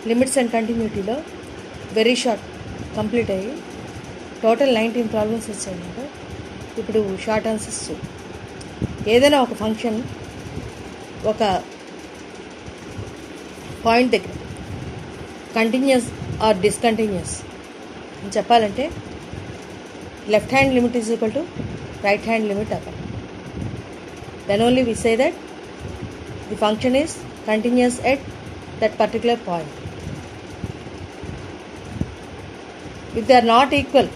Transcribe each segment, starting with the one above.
Limits and కంటిన్యూటీలో very short complete అయ్యి total nineteen problems వచ్చాయన్నమాట ఇప్పుడు షార్ట్ ఆన్సర్స్ చూ ఏదైనా ఒక ఫంక్షన్ ఒక పాయింట్ దగ్గర కంటిన్యూస్ ఆర్ డిస్కంటిన్యూస్ అని చెప్పాలంటే left hand limit is equal to right hand limit అవ్వాలి then only we say that the function is continuous at that particular point if they are not equal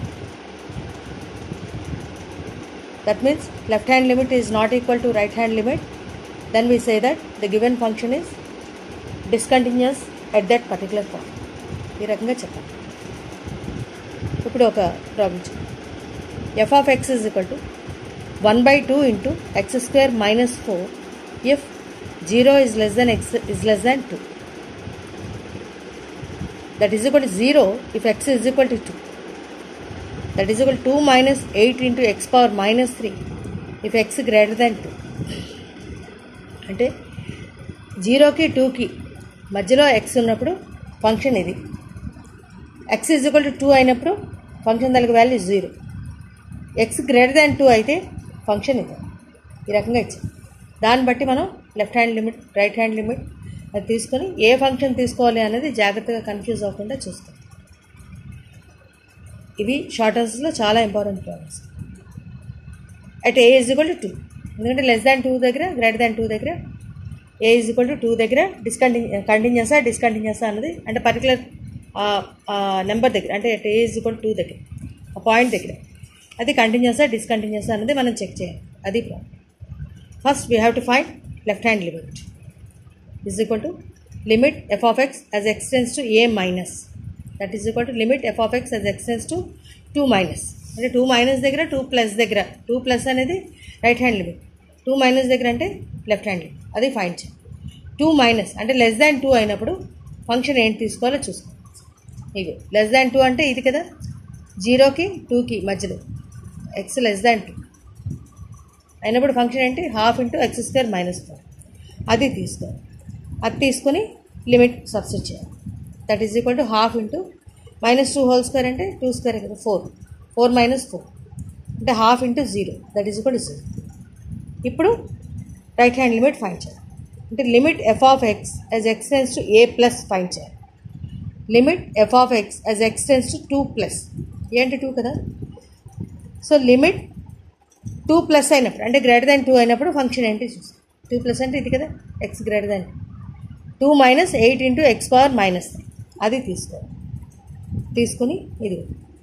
that means left hand limit is not equal to right hand limit then we say that the given function is discontinuous at that particular point ఈ రకంగా చెప్పాలి ఇప్పుడు ఒక problem f of x is equal to one by two into x square minus four if zero is less than x is less than two that is equal to 0 if x is equal to 2. That is equal to 2 minus 8 into x power minus 3 if x greater than 2. అంటే జీరోకి టూకి మధ్యలో X ఉన్నప్పుడు function ఇది x is equal to two అయినప్పుడు function దానికి value zero x greater than two అయితే function ఇది ఈ రకంగా ఇచ్చాం దాన్ని బట్టి మనం left hand limit right hand limit అది తీసుకొని ఏ ఫంక్షన్ తీసుకోవాలి అనేది జాగ్రత్తగా కన్ఫ్యూజ్ అవ్వకుండా చూస్తాం ఇవి షార్ట్ ఆన్సర్స్లో చాలా important problems at a is equal to two ఎందుకంటే లెస్ దాన్ టూ దగ్గర గ్రేటర్ దాన్ టూ దగ్గర a is equal to two దగ్గర డిస్కంటిన్యూ కంటిన్యూసా డిస్కంటిన్యూసా అన్నది అంటే పర్టికులర్ నెంబర్ దగ్గర అంటే at a is equal to దగ్గర ఆ పాయింట్ దగ్గర అది కంటిన్యూసా డిస్కంటిన్యూసా అన్నది మనం చెక్ చేయాలి అది problem first we have to find left hand limit is equal to limit f of x as x tends to a minus that is equal to limit f of x as x tends to 2 minus అంటే two minus దగ్గర two plus దగ్గర two plus అనేది right hand limit two minus దగ్గర అంటే left hand limit అది find చేయాలి two minus అంటే less than two అయినప్పుడు ఫంక్షన్ ఏంటి తీసుకోవాలో చూసుకో ఇవి లెస్ దాన్ టూ అంటే ఇది కదా జీరోకి టూకి మధ్యలో ఎక్స్ లెస్ దాన్ టూ అయినప్పుడు ఫంక్షన్ ఏంటి half into x square minus four అది తీసుకోవాలి అది తీసుకొని లిమిట్ సబ్స్టిట్యూట్ చేయాలి that is equal to half into minus two whole square అంటే టూ స్క్వేర్ కదా ఫోర్ ఫోర్ మైనస్ ఫోర్ అంటే half into zero that is equal to zero ఇప్పుడు right hand limit find చేయాలి అంటే limit f of x as x tends to a plus find చేయాలి limit f of x as x tends to two plus ఏంటి two కదా so limit two plus అయినప్పుడు అంటే greater than two అయినప్పుడు function ఏంటి చూస్తాం టూ ప్లస్ అంటే ఇది కదా x greater than two minus eight into x power minus అది తీసుకోవాలి తీసుకుని ఇది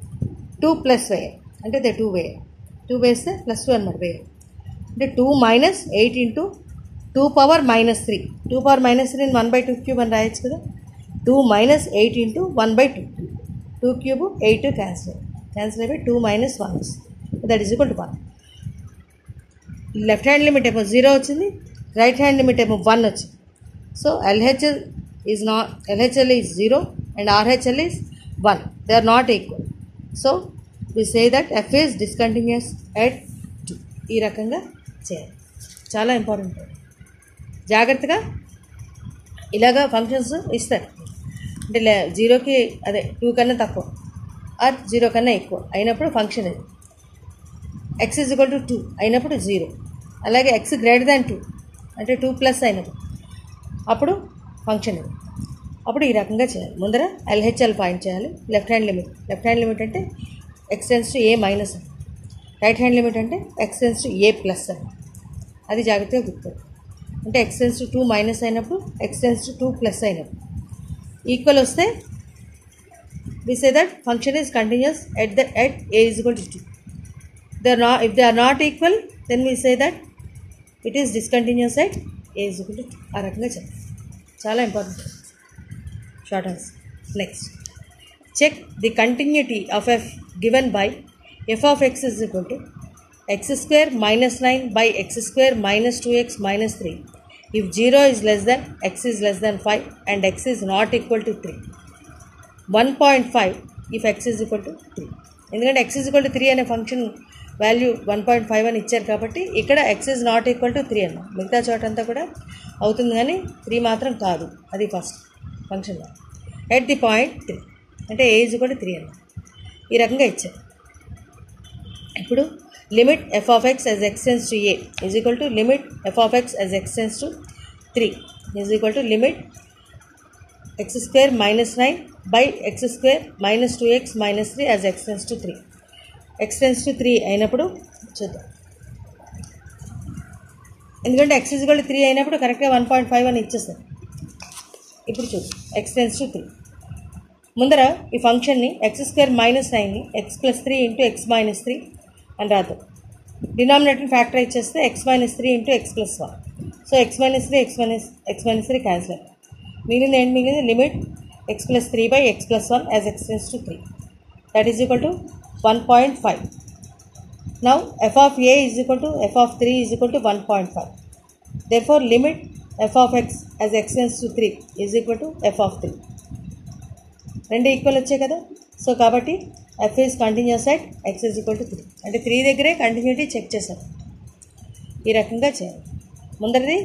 టూ ప్లస్ వేయాలి అంటే అదే టూ వేయాలి టూ వేస్తే ప్లస్ టూ అనమాట వేయాలి అంటే two minus eight into two power minus three two power minus three one by two cube అని రాయొచ్చు కదా two minus eight into one by two two cube eight cancel cancel అయిపోయి two minus one that is equal to one left hand limit ఏమో zero వచ్చింది right hand limit ఏమో one వచ్చింది so LHL is not LHL is zero and RHL is one they are not equal so we say that f is discontinuous at two ఈ రకంగా చేయాలి చాలా important జాగ్రత్తగా ఇలాగా ఫంక్షన్స్ ఇస్తారు అంటే లే జీరోకి అదే టూ కన్నా తక్కువ ఆర్ జీరో కన్నా ఎక్కువ అయినప్పుడు ఫంక్షన్ ఇది x is equal to two అయినప్పుడు జీరో అలాగే ఎక్స్ గ్రేటర్ దాన్ టూ అంటే టూ ప్లస్ అయినప్పుడు అప్పుడు ఫంక్షన్ ఇది అప్పుడు ఈ రకంగా చేయాలి ముందర ఎల్హెచ్ఎల్ ఫైండ్ చేయాలి left hand limit left hand limit అంటే ఎక్స్టెన్స్ టు ఏ మైనస్ అని రైట్ హ్యాండ్ లిమిట్ అంటే ఎక్స్టెన్స్ టు ఏ ప్లస్ అని అది జాగ్రత్తగా గుర్తుంది అంటే ఎక్స్టెన్స్ టు టూ మైనస్ అయినప్పుడు ఎక్స్టెన్స్ టు టూ ప్లస్ అయినప్పుడు ఈక్వల్ వస్తే we say that function is continuous at the at a is equal to two they are not if they are not equal then we say that it is discontinuous at a is equal to two ఆ రకంగా చెప్పాలి చాలా important short answer next check the continuity of f given by f of x is equal to x square minus nine by x square minus two x minus three if zero is less than x is less than five and x is not equal to three one point five if x is equal to three ఎందుకంటే x is equal to three అనే function value one point five అని ఇచ్చారు కాబట్టి ఇక్కడ x is not equal to three అన్న మిగతా చోట అంతా కూడా అవుతుంది కానీ త్రీ మాత్రం కాదు అది first function at the point three అంటే ఏ ఈజ్ కూడా త్రీ అన్న ఈ రకంగా ఇచ్చారు ఇప్పుడు limit f of x as x tends to a is equal to limit f of x as x tends to three is equal to limit x square minus nine by x square minus two x minus three as x tends to three x tends to three అయినప్పుడు చూద్దాం ఎందుకంటే X ఇజ్గల్ three అయినప్పుడు కరెక్ట్గా one point five అని ఇచ్చేస్తారు ఇప్పుడు చూద్దాం ఎక్స్టెన్స్ to three ముందర ఈ ఫంక్షన్ని ఎక్స్ స్క్వేర్ మైనస్ నైన్ని x plus three into x minus three అని రాద్దాం డినామినేటర్ని ఫ్యాక్టరైజ్ చేస్తే x minus three into x plus one so x minus three x minus x minus three cancel అవుతుంది మిగిలింది ఏంటి మిగిలింది limit x plus three by x plus one as x tends to three that is equal to one point five now f of a is equal to f of three is equal to one point five therefore limit f of x as x tends to 3 is equal to f of 3 రెండు equal వచ్చాయి కదా so కాబట్టి f is continuous at x is equal to three అంటే three దగ్గరే continuity check చేశారు ఈ రకంగా చేయాలి ముందరిది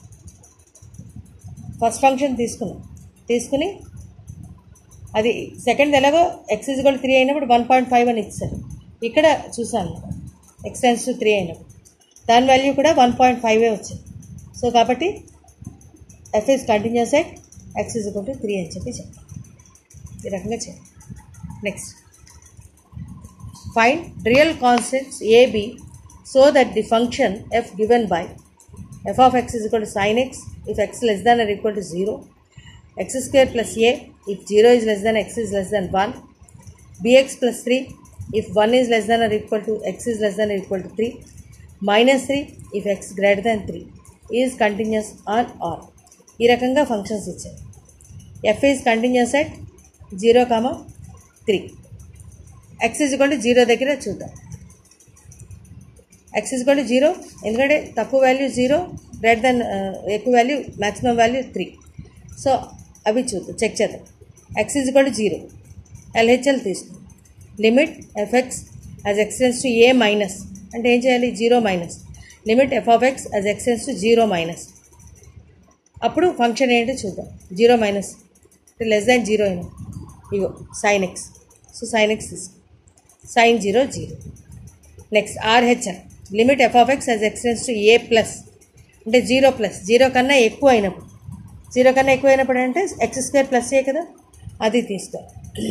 ఫస్ట్ ఫంక్షన్ తీసుకున్నాం తీసుకుని అది సెకండ్ ఎలాగో ఎక్స్ ఈజ్ ఈక్వల్ త్రీ అయినప్పుడు వన్ పాయింట్ ఫైవ్ అని ఇచ్చారు ఇక్కడ చూసాను ఎక్స్ టెన్స్ టు త్రీ అయినప్పుడు దాని వాల్యూ కూడా వన్ పాయింట్ ఫైవే వచ్చింది సో కాబట్టి f is continuous at x is equal to three అని చెప్పి చెప్పాలి ఈ రకంగా చేయాలి next find real constants a b so that the function f given by f of x is equal to sine x if x less than or equal to zero x square plus a if zero is less than x is less than one bx plus 3 if 1 is less than or equal to x is less than or equal to 3 minus 3 if x greater than 3 is continuous on or ఈ రకంగా functions ఇచ్చారు f is continuous at zero comma three x is equal to zero దగ్గర చూద్దాం x is equal to zero ఎందుకంటే తక్కువ value zero greater than ఎక్కువ value maximum value three so అవి చూద్దాం చెక్ చేద్దాం x is equal to zero LHL తీసుకుందాం limit f x as x tends to a minus అంటే ఏం చేయాలి zero minus limit f of x as x tends to zero minus అప్పుడు function ఏంటో చూద్దాం zero minus less than zero అయినా ఇగో sine x so sine x తీసుకో sine zero zero next RHR limit f of x as x tends to a plus అంటే zero plus zero కన్నా ఎక్కువ అయినప్పుడు జీరో కన్నా ఎక్కువ అయినప్పుడు అంటే ఎక్స్ స్క్వేర్ ప్లస్ ఏ కదా అది తీసుకో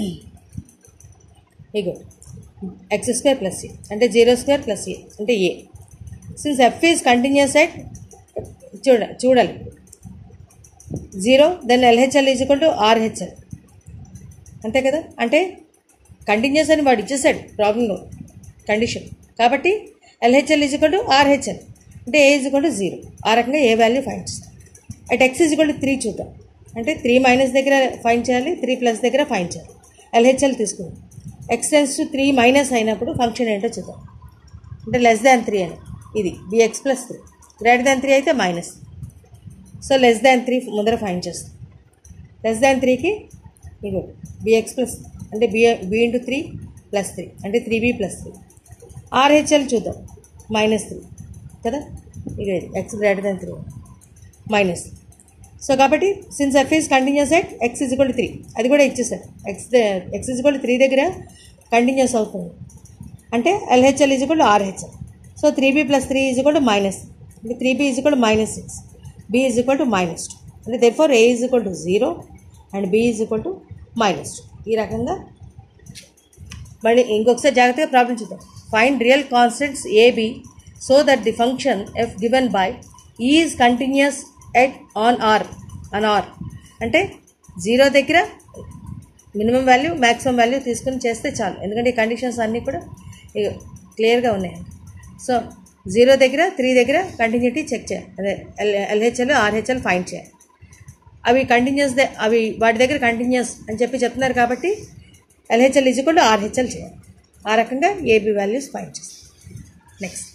ఇగో ఎక్స్ స్క్వేర్ ప్లస్ ఏ అంటే జీరో స్క్వేర్ ప్లస్ ఏ అంటే a since f is continuous at చూడ చూడాలి zero then LHL is equal to RHL అంతే కదా అంటే కంటిన్యూస్ అని వాడు ఇచ్చేసాడు ప్రాబ్లంలో కండిషన్ కాబట్టి LHL is equal to RHL అంటే a is equal to zero ఆ రకంగా ఏ వాల్యూ ఫైండ్ చేస్తాం at x is equal to three చూద్దాం అంటే త్రీ మైనస్ దగ్గర ఫైండ్ చేయాలి త్రీ ప్లస్ దగ్గర ఫైండ్ చేయాలి ఎల్హెచ్ఎల్ తీసుకుందాం x tends to three minus అయినప్పుడు ఫంక్షన్ ఏంటో చూద్దాం అంటే లెస్ దాన్ త్రీ అని ఇది b x plus three greater than three అయితే minus so less than three ముందర ఫైండ్ చేస్తాం లెస్ దాన్ త్రీకి ఇగో బిఎక్స్ ప్లస్ అంటే b b into three plus three అంటే three b plus three RHL చూద్దాం మైనస్ త్రీ కదా ఇక ఇది x greater than three minus so కాబట్టి since f is continuous at x is equal three అది కూడా ఇచ్చేసారు x x is equal three దగ్గర కంటిన్యూస్ అవుతుంది అంటే LHL is equal RHL so three b plus three is equal to minus అంటే three be is equal to minus six b is equal to minus two అంటే therefore a is equal to zero and b is equal to minus two ఈ రకంగా మళ్ళీ ఇంకొకసారి జాగ్రత్తగా problem చూద్దాం find real constants a b so that the function f given by is continuous at on R on R అంటే జీరో దగ్గర minimum value maximum value తీసుకుని చేస్తే చాలు ఎందుకంటే ఈ కండిషన్స్ అన్నీ కూడా క్లియర్గా ఉన్నాయండి సో జీరో దగ్గర త్రీ దగ్గర కంటిన్యూటీ చెక్ చేయాలి అదే ఎల్ ఎల్హెచ్ఎల్ ఆర్హెచ్ఎల్ ఫైండ్ చేయాలి అవి కంటిన్యూస్ అవి వాటి దగ్గర కంటిన్యూస్ అని చెప్పి చెప్తున్నారు కాబట్టి ఎల్హెచ్ఎల్ ఈజ్ కూడా ఆర్హెచ్ఎల్ చేయాలి ఆ రకంగా ఏబి వాల్యూస్ ఫైండ్ చేస్తాం next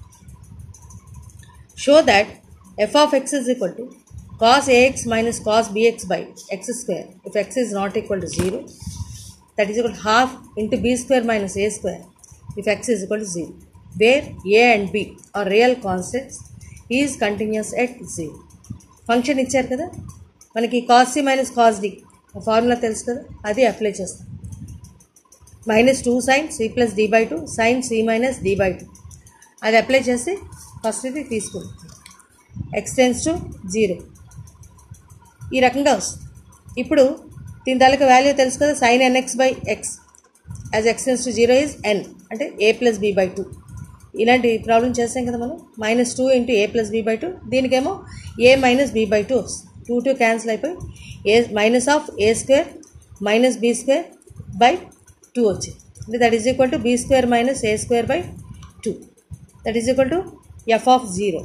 show that f of x is equal to cos a x minus cos b x by x square if x is not equal to zero that is equal half into b square minus a square if x is equal to zero where a and b are real constants is continuous at zero function ఇచ్చారు కదా మనకి cos c minus cos d formula తెలుసు కదా అది apply చేస్తాం minus two sine c plus d by two sine c minus d by two అది apply చేసి first ఇది తీసుకుంటాం ఎక్స్టెన్స్ టు జీరో ఈ రకంగా వస్తుంది ఇప్పుడు దీని తాలూకా వాల్యూ తెలుసు కదా sine n x by x as x tends to zero is n అంటే a plus b by two ఇలాంటి ప్రాబ్లం చేస్తాం కదా మనం minus two into a plus b by two దీనికేమో a minus b by two వస్తుంది టూ టూ క్యాన్సిల్ అయిపోయి a minus of a square minus b square by two వచ్చింది అంటే that is equal to b square minus a square by two that is equal to f of zero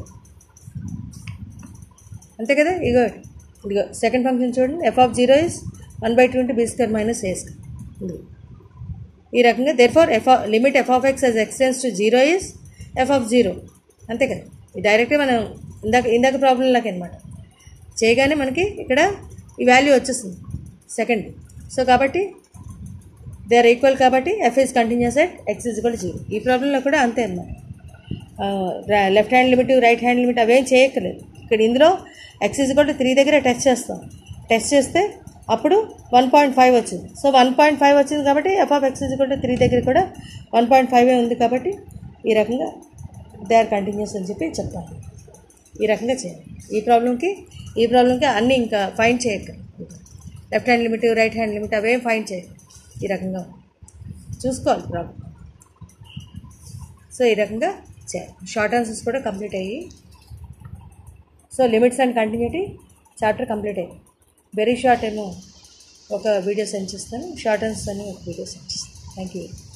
అంతే కదా ఇగో ఇదిగో second function చూడండి f of zero is one by two into b square minus a square ఇదిగో ఈ రకంగా therefore f limit f of x as x tends to zero is f of zero అంతే కదా ఇది డైరెక్ట్గా మనం ఇందాక ఇందాక ప్రాబ్లం లాగా అనమాట చేయగానే మనకి ఇక్కడ ఈ వాల్యూ వచ్చేస్తుంది సెకండ్ సో కాబట్టి దే ఆర్ ఈక్వల్ కాబట్టి f is continuous at x is equal zero ఈ ప్రాబ్లంలో కూడా అంతే అనమాట left hand limit right hand limit అవేం చేయక్కర్లేదు ఇక్కడ ఇందులో ఎక్స్ ఇజ్ ఈక్వల్ త్రీ దగ్గర టెస్ట్ చేస్తాం టెస్ట్ చేస్తే అప్పుడు వన్ పాయింట్ ఫైవ్ వచ్చింది సో వన్ పాయింట్ ఫైవ్ వచ్చింది కాబట్టి f of x is equal three దగ్గర కూడా వన్ పాయింట్ ఫైవ్ ఉంది కాబట్టి ఈ రకంగా దే ఆర్ కంటిన్యూస్ అని చెప్పి చెప్తాను ఈ రకంగా చేయాలి ఈ ప్రాబ్లంకి ఈ ప్రాబ్లంకి అన్నీ ఇంకా ఫైన్ చేయక్కర్లేదు left hand limit right hand limit అవేం ఫైన్ చేయాలి ఈ రకంగా చూసుకోవాలి ప్రాబ్లం సో ఈ రకంగా చేయాలి షార్ట్ ఆన్సర్స్ కూడా కంప్లీట్ అయ్యి so limits and continuity chapter complete అయ్యింది వెరీ షార్ట్ ఏమో ఒక వీడియో సెండ్ చేస్తాను షార్ట్ ఆన్సర్స్ అని ఒక వీడియో సెండ్ చేస్తాను థ్యాంక్ యూ